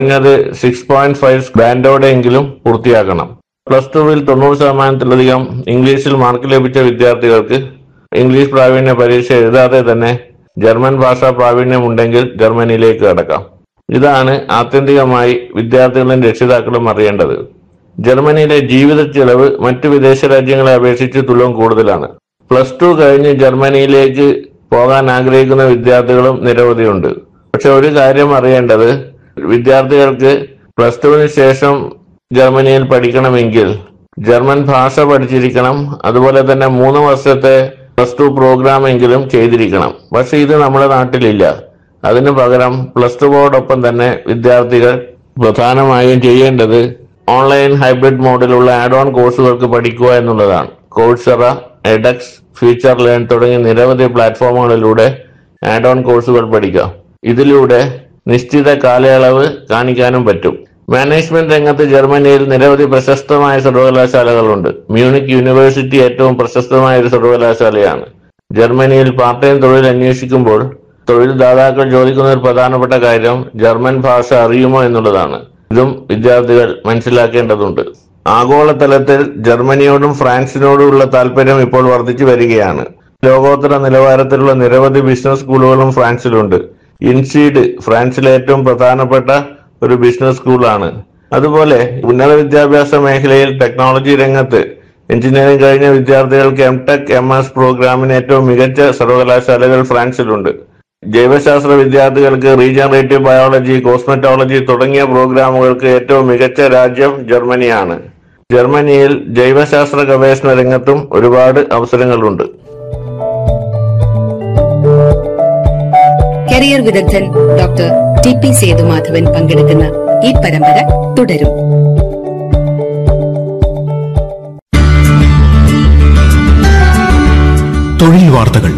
കുറഞ്ഞത് six point five ബാൻഡോടെയെങ്കിലും പൂർത്തിയാക്കണം plus ടുവിൽ തൊണ്ണൂറ് ശതമാനത്തിലധികം ഇംഗ്ലീഷിൽ മാർക്ക് ലഭിച്ച വിദ്യാർത്ഥികൾക്ക് ഇംഗ്ലീഷ് പ്രാവീണ്യ പരീക്ഷ എഴുതാതെ തന്നെ ജർമ്മൻ ഭാഷാ പ്രാവീണ്യം ഉണ്ടെങ്കിൽ ജർമ്മനിയിലേക്ക് കടക്കാം ഇതാണ് ആത്യന്തികമായി വിദ്യാർത്ഥികളും രക്ഷിതാക്കളും അറിയേണ്ടത് ജർമ്മനിയിലെ ജീവിത ചെലവ് മറ്റു വിദേശ രാജ്യങ്ങളെ അപേക്ഷിച്ച് തുലം കൂടുതലാണ് പ്ലസ് ടു കഴിഞ്ഞ് ജർമ്മനിയിലേക്ക് പോകാൻ ആഗ്രഹിക്കുന്ന വിദ്യാർത്ഥികളും നിരവധിയുണ്ട് പക്ഷെ ഒരു കാര്യം അറിയേണ്ടത് വിദ്യാർത്ഥികൾക്ക് പ്ലസ് ടുവിന് ശേഷം ജർമ്മനിയിൽ പഠിക്കണമെങ്കിൽ ജർമ്മൻ ഭാഷ പഠിച്ചിരിക്കണം അതുപോലെ തന്നെ മൂന്ന് വർഷത്തെ പ്ലസ് ടു പ്രോഗ്രാം എങ്കിലും ചെയ്തിരിക്കണം പക്ഷെ ഇത് നമ്മുടെ നാട്ടിലില്ല അതിനു പകരം പ്ലസ് ടുവോടൊപ്പം തന്നെ വിദ്യാർത്ഥികൾ പ്രധാനമായും ചെയ്യേണ്ടത് ഓൺലൈൻ ഹൈബ്രിഡ് മോഡിലുള്ള ആഡ് ഓൺ കോഴ്സുകൾക്ക് പഠിക്കുക എന്നുള്ളതാണ് കോഴ്സറ എഡക്സ് ഫ്യൂച്ചർ ലേൺ തുടങ്ങിയ നിരവധി പ്ലാറ്റ്ഫോമുകളിലൂടെ ആഡ് ഓൺ കോഴ്സുകൾ പഠിക്കാം ഇതിലൂടെ നിശ്ചിത കാലയളവ് കാണിക്കാനും പറ്റും മാനേജ്മെന്റ് രംഗത്ത് ജർമ്മനിയിൽ നിരവധി പ്രശസ്തമായ സർവകലാശാലകളുണ്ട് മ്യൂണിക് യൂണിവേഴ്സിറ്റി ഏറ്റവും പ്രശസ്തമായ ഒരു സർവകലാശാലയാണ് ജർമ്മനിയിൽ പാർട്ട് ടൈം തൊഴിൽ അന്വേഷിക്കുമ്പോൾ തൊഴിൽ ദാതാക്കൾ ചോദിക്കുന്ന ഒരു പ്രധാനപ്പെട്ട കാര്യം ജർമ്മൻ ഭാഷ അറിയുമോ എന്നുള്ളതാണ് ഇതും വിദ്യാർത്ഥികൾ മനസ്സിലാക്കേണ്ടതുണ്ട് ആഗോളതലത്തിൽ ജർമ്മനിയോടും ഫ്രാൻസിനോടുമുള്ള താല്പര്യം ഇപ്പോൾ വർദ്ധിച്ചു വരികയാണ് ലോകോത്തര നിലവാരത്തിലുള്ള നിരവധി ബിസിനസ് സ്കൂളുകളും ഫ്രാൻസിലുണ്ട് ഇൻസീഡ് ഫ്രാൻസിലെ ഏറ്റവും പ്രധാനപ്പെട്ട ഒരു ബിസിനസ് സ്കൂളാണ് അതുപോലെ ഉന്നത വിദ്യാഭ്യാസ മേഖലയിൽ ടെക്നോളജി രംഗത്ത് എഞ്ചിനീയറിംഗ് കഴിഞ്ഞ വിദ്യാർത്ഥികൾക്ക് എം ടെക് എം എസ് പ്രോഗ്രാമിന് ഏറ്റവും മികച്ച സർവകലാശാലകൾ ഫ്രാൻസിലുണ്ട് ജൈവശാസ്ത്ര വിദ്യാർത്ഥികൾക്ക് റീജനറേറ്റീവ് ബയോളജി കോസ്മെറ്റോളജി തുടങ്ങിയ പ്രോഗ്രാമുകൾക്ക് ഏറ്റവും മികച്ച രാജ്യം ജർമ്മനിയാണ് ജർമ്മനിയിൽ ജൈവശാസ്ത്ര ഗവേഷണ രംഗത്തും ഒരുപാട് അവസരങ്ങളുണ്ട് കരിയർ വിദഗ്ധൻ ഡോക്ടർ ടി പി സേതുമാധവൻ പങ്കെടുക്കുന്ന ഈ പരമ്പര തുടരും തൊഴിൽ വാർത്തകൾ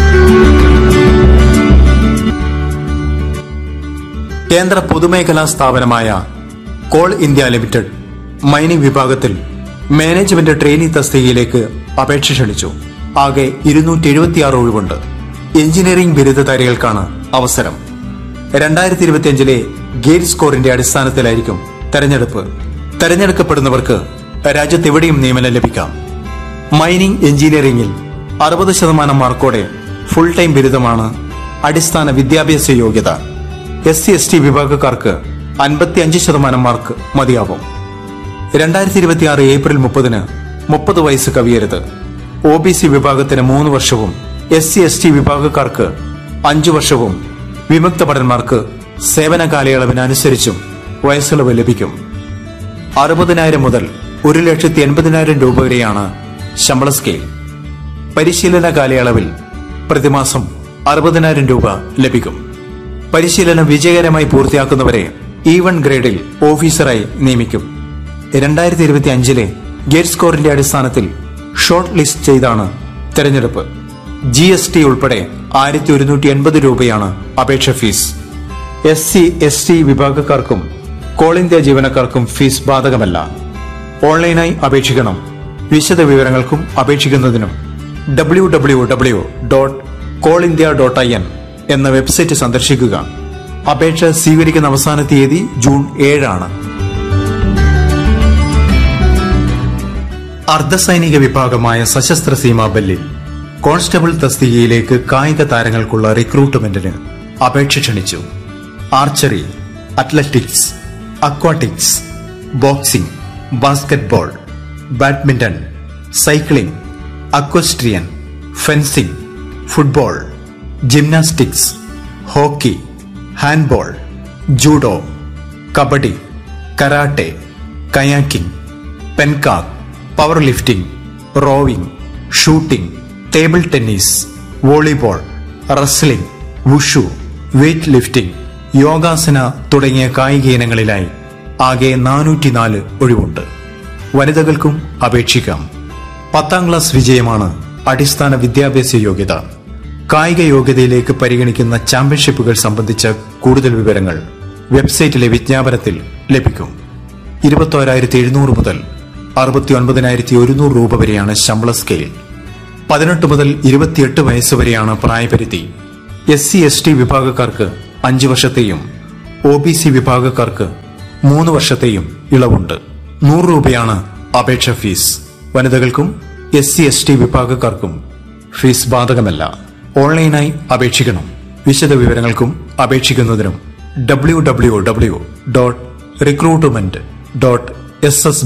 കേന്ദ്ര പൊതുമേഖലാ സ്ഥാപനമായ കോൾ ഇന്ത്യ ലിമിറ്റഡ് മൈനിംഗ് വിഭാഗത്തിൽ മാനേജ്മെന്റ് ട്രെയിനി തസ്തികയിലേക്ക് അപേക്ഷ ക്ഷണിച്ചു ആകെ ഇരുന്നൂറ്റി എഴുപത്തിയാറ് ഒഴിവുണ്ട് എഞ്ചിനീയറിംഗ് ബിരുദധാരികൾക്കാണ് അവസരം രണ്ടായിരത്തി ഇരുപത്തിയഞ്ചിലെ ഗേറ്റ് സ്കോറിന്റെ അടിസ്ഥാനത്തിലായിരിക്കും തെരഞ്ഞെടുപ്പ് തെരഞ്ഞെടുക്കപ്പെടുന്നവർക്ക് രാജ്യത്തെവിടെയും നിയമനം ലഭിക്കാം മൈനിംഗ് എഞ്ചിനീയറിംഗിൽ അറുപത് ശതമാനം മാർക്കോടെ ഫുൾ ടൈം ബിരുദമാണ് അടിസ്ഥാന വിദ്യാഭ്യാസ യോഗ്യത എസ് സി എസ് ടി വിഭാഗക്കാർക്ക് അൻപത്തി അഞ്ച് ശതമാനം മാർക്ക് മതിയാവും രണ്ടായിരത്തി ഇരുപത്തിയാറ് ഏപ്രിൽ മുപ്പതിന് മുപ്പത് വയസ്സ് കവിയരുത് ഒ ബി സി വിഭാഗത്തിന് മൂന്ന് വർഷവും എസ് സി എസ് ടി വിഭാഗക്കാർക്ക് അഞ്ചു വർഷവും വിമുക്ത ഭടന്മാർക്ക് സേവന കാലയളവിനനുസരിച്ചും വയസ്സിളവ് ലഭിക്കും അറുപതിനായിരം മുതൽ ഒരു ലക്ഷത്തി എൺപതിനായിരം രൂപ വരെയാണ് ശമ്പള സ്കെയിൽ പരിശീലന കാലയളവിൽ പ്രതിമാസം അറുപതിനായിരം രൂപ ലഭിക്കും പരിശീലനം വിജയകരമായി പൂർത്തിയാക്കുന്നവരെ ഇ വൺ ഗ്രേഡിൽ ഓഫീസറായി നിയമിക്കും രണ്ടായിരത്തി ഇരുപത്തി അഞ്ചിലെ ഗേറ്റ് സ്കോറിന്റെ അടിസ്ഥാനത്തിൽ ഷോർട്ട് ലിസ്റ്റ് ചെയ്താണ് തെരഞ്ഞെടുപ്പ് ജി എസ് ടി ഉൾപ്പെടെ ആയിരത്തി ഒരുന്നൂറ്റി എൺപത് രൂപയാണ് അപേക്ഷ fee S C S T വിഭാഗക്കാർക്കും കോൾ ഇന്ത്യ ജീവനക്കാർക്കും ഫീസ് ബാധകമല്ല ഓൺലൈനായി അപേക്ഷിക്കണം വിശദ വിവരങ്ങൾക്കും അപേക്ഷിക്കുന്നതിനും W W W dot coal India dot I N എന്ന വെബ്സൈറ്റ് സന്ദർശിക്കുക അപേക്ഷ സ്വീകരിക്കുന്ന അവസാന തീയതി ജൂൺ ഏഴാണ് അർദ്ധസൈനിക വിഭാഗമായ സശസ്ത്ര സീമാ ബല്ലിൽ കോൺസ്റ്റബിൾ തസ്തികയിലേക്ക് കായിക താരങ്ങൾക്കുള്ള റിക്രൂട്ട്മെന്റിന് അപേക്ഷ ക്ഷണിച്ചു archery athletics aquatics boxing basketball badminton cycling equestrian fencing football gymnastics hockey handball judo kabaddi karate kayaking pencak power lifting rowing shooting table tennis volleyball wrestling wushu weight lifting yogasana തുടങ്ങിയ കായിക ഇനങ്ങളിലായി ആകെ നാനൂറ്റിനാല് ഒഴിവുണ്ട് വനിതകൾക്കും അപേക്ഷിക്കാം പത്താം ക്ലാസ് വിജയമാണ് അടിസ്ഥാന വിദ്യാഭ്യാസ യോഗ്യത കായിക യോഗ്യതയിലേക്ക് പരിഗണിക്കുന്ന ചാമ്പ്യൻഷിപ്പുകൾ സംബന്ധിച്ച കൂടുതൽ വിവരങ്ങൾ വെബ്സൈറ്റിലെ വിജ്ഞാപനത്തിൽ ലഭിക്കും ഇരുപത്തോരായിരത്തി എഴുന്നൂറ് മുതൽ അറുപത്തി ഒൻപതിനായിരത്തി ഒരുന്നൂറ് രൂപ വരെയാണ് ശമ്പള സ്കെയിൽ പതിനെട്ട് മുതൽ ഇരുപത്തിയെട്ട് വയസ്സ് വരെയാണ് പ്രായപരിധി എസ് സി എസ് ടി വിഭാഗക്കാർക്ക് അഞ്ച് വർഷത്തെയും ഒ ബി സി വിഭാഗക്കാർക്ക് മൂന്ന് വർഷത്തെയും ഇളവുണ്ട് നൂറ് രൂപയാണ് അപേക്ഷ ഫീസ് വനിതകൾക്കും എസ് സി എസ് ടി വിഭാഗക്കാർക്കും ഫീസ് ബാധകമല്ല ഓൺലൈനായി അപേക്ഷിക്കണം വിശദ വിവരങ്ങൾക്കും അപേക്ഷിക്കുന്നതിനും W W W dot recruitment dot S S